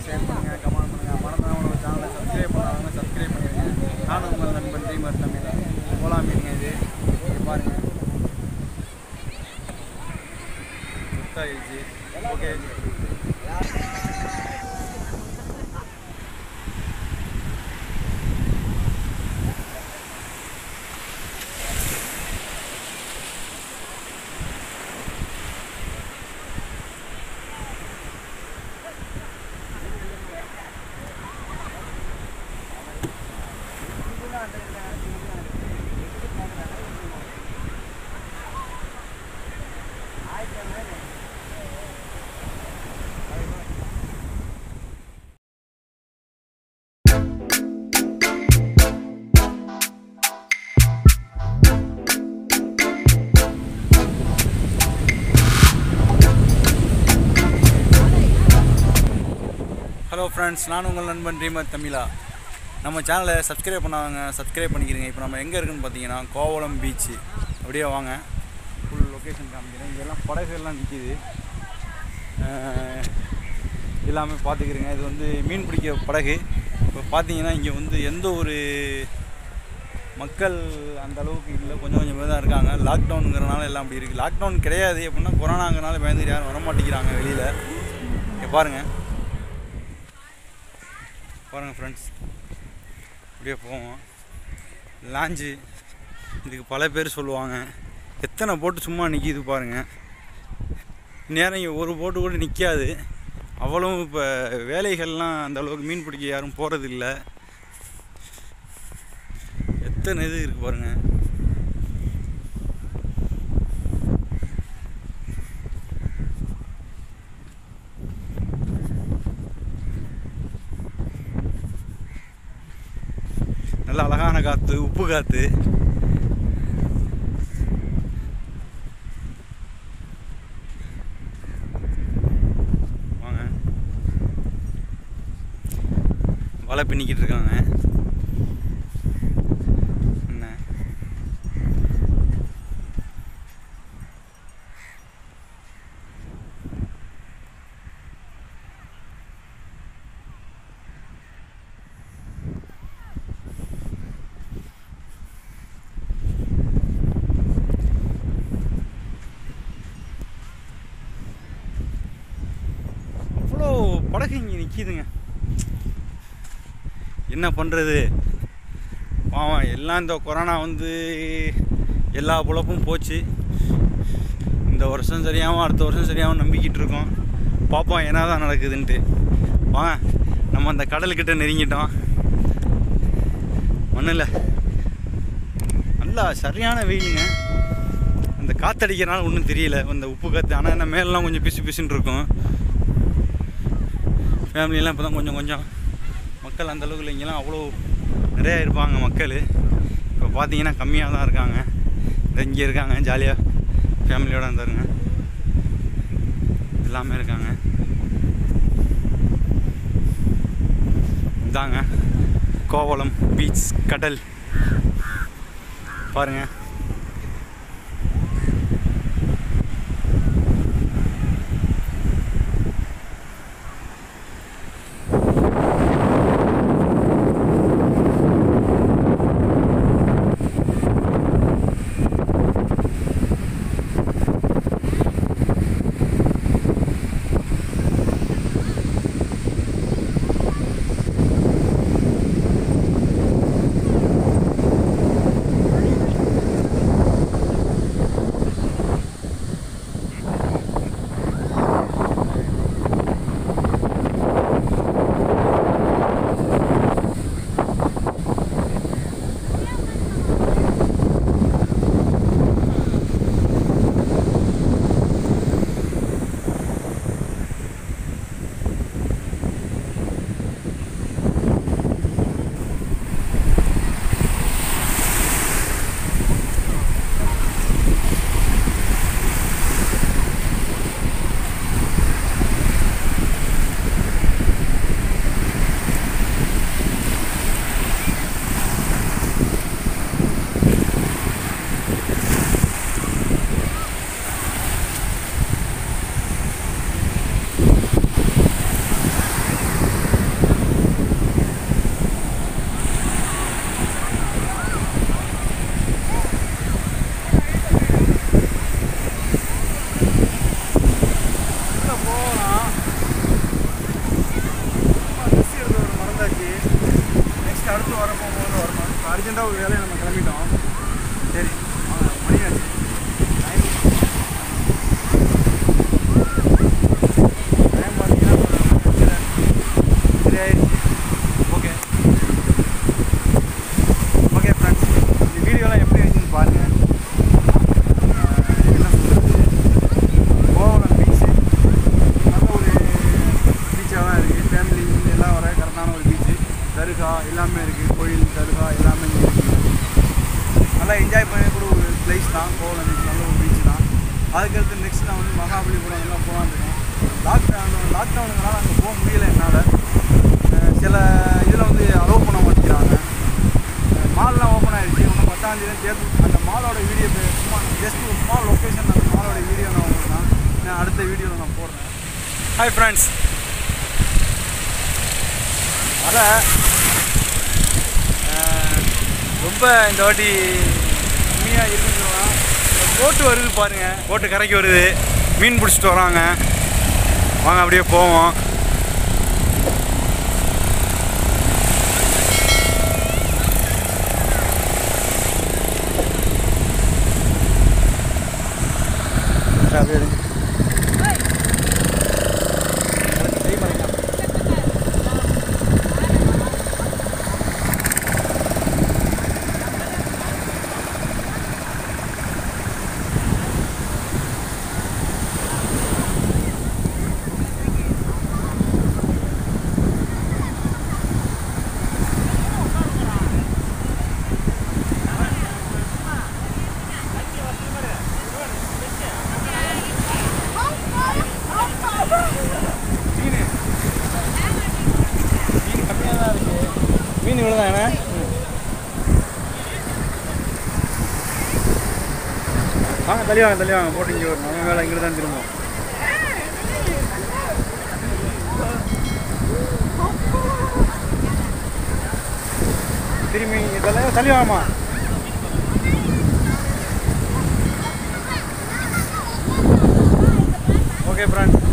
Share பண்ணுங்கள் comment பண்ணுங்கள் மறந்துடாம நம்ம சேனலை சப்ஸ்கிரைப் பண்ணாதவங்க சப்ஸ்கிரைப் பண்ணிடுங்க நானும் உங்கள் நண்பன் ட்ரீமர் தமிழ் கோலா மீனுங்க இது இங்க பாருங்கள் சுத்தாயிடுச்சு ஓகே ஹலோ ஃப்ரெண்ட்ஸ் நான் உங்கள் நண்பன் ட்ரீமர் தமிழா நம்ம சேனலை சப்ஸ்கிரைப் பண்ணாங்க சப்ஸ்கிரைப் பண்ணிக்கிறீங்க இப்போ நம்ம எங்கே இருக்குன்னு பார்த்தீங்கன்னா கோவளம் பீச்சு அப்படியே வாங்க ஃபுல் லொக்கேஷன் காமிக்கிறேன் இங்கெல்லாம் படகுகள்லாம் நிற்கிது எல்லாமே பார்த்துக்கிறேங்க இது வந்து மீன் பிடிக்கிற படகு இப்போ பார்த்தீங்கன்னா இங்கே வந்து எந்த ஒரு மக்கள் அந்த அளவுக்கு இல்லை கொஞ்சம் கொஞ்சம் பேர் தான் இருக்காங்க லாக்டவுனுங்கிறனால எல்லாம் அப்படி இருக்குது லாக்டவுன் கிடையாது எப்படின்னா கொரோனாங்கிறனால பயந்து யாரும் வர மாட்டேங்கிறாங்க வெளியில் இங்கே பாருங்கள் பாருங்கள் ஃப்ரெண்ட்ஸ் அப்படியே போவோம் லாஞ்சு இதுக்கு பல பேர் சொல்லுவாங்க எத்தனை போட்டு சும்மா நிற்கிது பாருங்கள் நேரம் இங்கே ஒரு போட்டு கூட நிற்காது அவ்வளவும் இப்போ வேலைகள்லாம் அந்த அளவுக்கு மீன் பிடிக்க யாரும் போகிறது இல்லை எத்தனை இது இருக்குது பாருங்கள் நல்ல அழகான காற்று உப்பு காற்று வாங்க வலை பின்னிக்கிட்டு இருக்காங்க என்ன அவ்வளோ படகு இங்கே நிற்கிதுங்க என்ன பண்ணுறது பாவம் எல்லாம் இந்த கொரோனா வந்து எல்லா பொழப்பும் போச்சு இந்த வருஷம் சரியாகவும் அடுத்த வருஷம் சரியாகவும் நம்பிக்கிட்டு இருக்கோம் பார்ப்போம் என்ன தான் நடக்குதுன்ட்டு வாங்க நம்ம அந்த கடலுக்கிட்ட நெருங்கிட்டோம் மண்ணில் நல்லா சரியான வெயிலுங்க அந்த காற்றடிக்கிறனால ஒன்றும் தெரியல அந்த உப்பு காற்று ஆனால் என்ன மேலெலாம் கொஞ்சம் பிசு பிசுன்னு இருக்கும் ஃபேமிலியெல்லாம் இப்போ தான் கொஞ்சம் கொஞ்சம் மக்கள் அந்த அளவுக்கு இங்கெல்லாம் அவ்வளோ நிறையா இருப்பாங்க மக்கள் இப்போ பார்த்தீங்கன்னா கம்மியாக தான் இருக்காங்க இந்த இங்கே இருக்காங்க ஜாலியாக ஃபேமிலியோடு இருந்தாருங்க எல்லாமே இருக்காங்க இதாங்க கோவளம் பீச் கடல் பாருங்கள் அர்ஜென்ட்டாக ஒரு வேலையை நம்ம கிளம்பிட்டோம் சரி வாங்க, மணி ஆச்சு டைம் டைம் பார்த்தீங்கன்னா ஒரு சரி சரி ஆயிடுச்சு ஓகே ஓகே ஃப்ரெண்ட்ஸ் இந்த வீடியோலாம் எப்படி இருந்துச்சுன்னு பாருங்கள் என்ன சொல்கிறது கோவலம் பீச்சு நல்ல ஒரு பீச்சாக தான் இருக்குது ஃபேமிலி எல்லாம் வர கரெக்டான ஒரு பீச்சு தர்கா எல்லாமே இருக்குது கோயில் தர்கா எல்லாமே இங்கே இருக்குது நல்லா என்ஜாய் பண்ணக்கூடிய ஒரு பிளேஸ் தான் கோவலம் பீச் நல்ல ஒரு பீச் தான் அதுக்கடுத்து நெக்ஸ்ட் நான் வந்து மகாபலிபுரம் எல்லாம் போகலான்னு இருக்கேன் லாக்டவுன் லாக்டவுனுங்களால அங்கே போக முடியல என்னால் அஹ் சில இதில் வந்து அலோவ் பண்ண மாட்டேங்கிறாங்க மால்லாம் ஓப்பன் ஆகிடுச்சு இன்னும் பத்தாம் தேதி தேர்தல் அந்த மாலோட வீடியோ சும்மா ஜஸ்ட் ஒரு ஸ்மால் லொக்கேஷன் அந்த மாலோட வீடியோ நான் உங்களுக்கு நான் நான் அடுத்த வீடியோவில் நான் போடுறேன் ஹாய் ஃப்ரெண்ட்ஸ் அதை ரொம்ப இந்த வாட்டி கம்மியாக இருக்குன்னு சொல்லலாம் போட்டு வருது பாருங்கள் போட்டு கரைக்கு வருது மீன் பிடிச்சிட்டு வராங்க வாங்க அப்படியே போவோம் அப்படியே இரு. அதுக்கு கை மறைக்கலாம். மீன் மீன் கம்மியாக தான் இருக்கு மீன் இவ்வளோ தானே வாங்க தள்ளி வாங்க தள்ளி வாங்க போட்டு இங்கே வரணும் நம்ம வேலை இங்கே தான் திரும்பும் திரும்பி இங்கே தள்ளி தள்ளி வாங்கம்மா ஓகே ஃப்ரெண்ட்